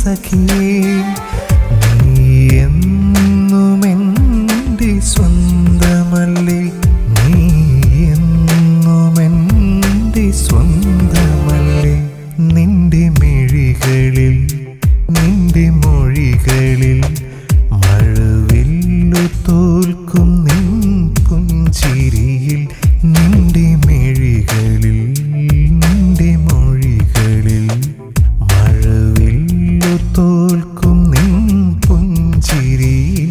സഖിയേ നീ എന്നുമെൻ്റെ സ്വന്തമല്ലേ നീ എന്നുമെൻ്റെ സ്വന്തമല്ലേ നിന്റെ മിഴികളിൽ നിന്റെ മൊഴികളിൽ മഴവില്ലു തോൽക്കും നിൻ പുഞ്ചിരിയിൽ നിന്റെ മിഴികളിൽ നിന്റെ മൊഴികളിൽ മഴവില്ലു തോൽക്കും നിൻ പുഞ്ചിരിയിൽ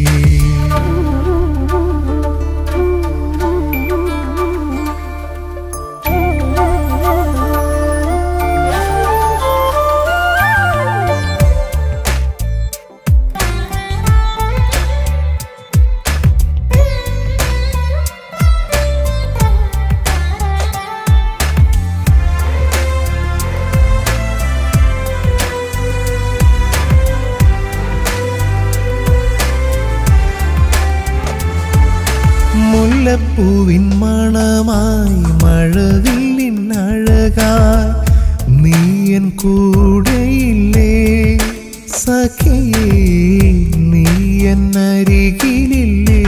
മുല്ലപ്പൂവിൻ മണമായി മഴവില്ലിൻ അഴകായി നീയൻ കൂടെയില്ലേ സഖിയേ നീയൻ അരികിലില്ലേ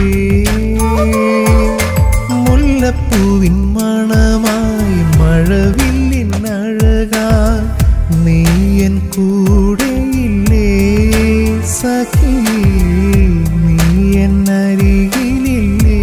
മുല്ലപ്പൂവിൻ മണമായി മഴവില്ലിൻ അഴകായി നീയൻ കൂടെയില്ലേ സഖിയേ നീയൻ അരികിലില്ലേ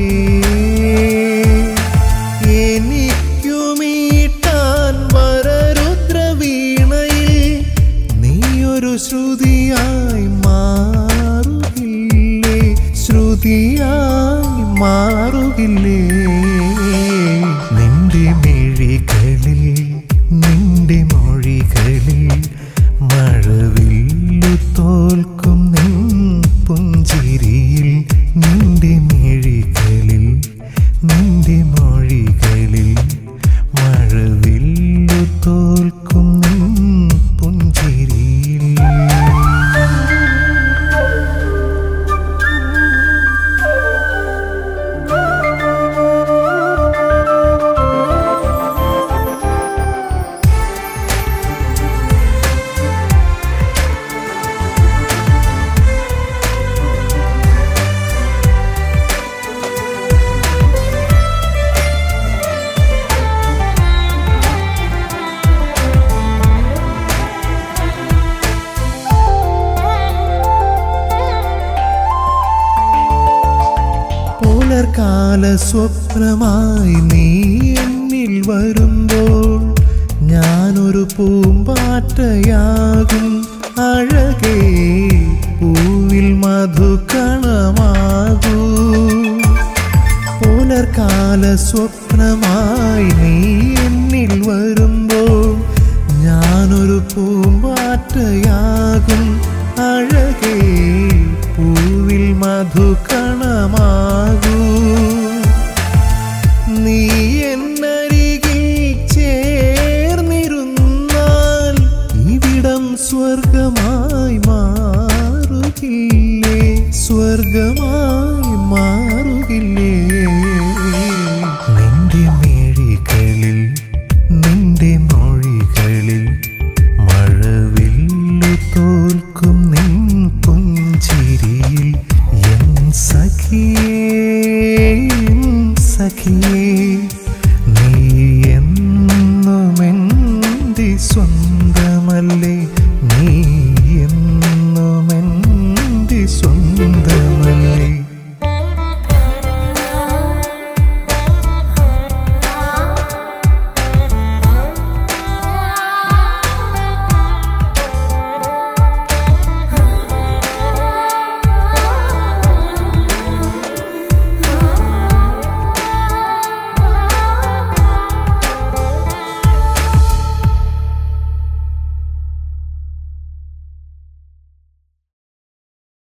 എനിക്കുമീട്ടാൻ വരരുദ്രവീണയിൽ നീയൊരു ശ്രുതിയായി മാറുകില്ലേ ശ്രുതിയായി മാറുകില്ലേ നിന്റെ മിഴികളിൽ നിന്റെ മൊഴികളിൽ മഴവില്ലു തോൽക്കും നിൻ പുഞ്ചിരിയിൽ നിന്റെ മിഴികളിൽ നിന്റെ മൊഴികളിൽ മഴവില്ലു തോൽക്കും നിൻ പുഞ്ചിരിയിൽ പുലർകാല സ്വപ്നമായി നീ എന്നിൽ വരുമ്പോൾ ഞാനൊരു പൂമ്പാറ്റയാകും അഴകേ പൂവിൽ മധുകണമാകൂ പുലർകാല സ്വപ്നമായി നീ എന്നിൽ വരുമ്പോൾ ഞാനൊരു പൂമ്പാറ്റയാകും അഴകേ പൂവിൽ മധുകണമാകൂ നീ എന്നരികിൽ ചേർന്നിരുന്നാൽ ഇവിടം സ്വർഗമായി മാറുകില്ലേ സ്വർഗമായി മാറുകില്ലേ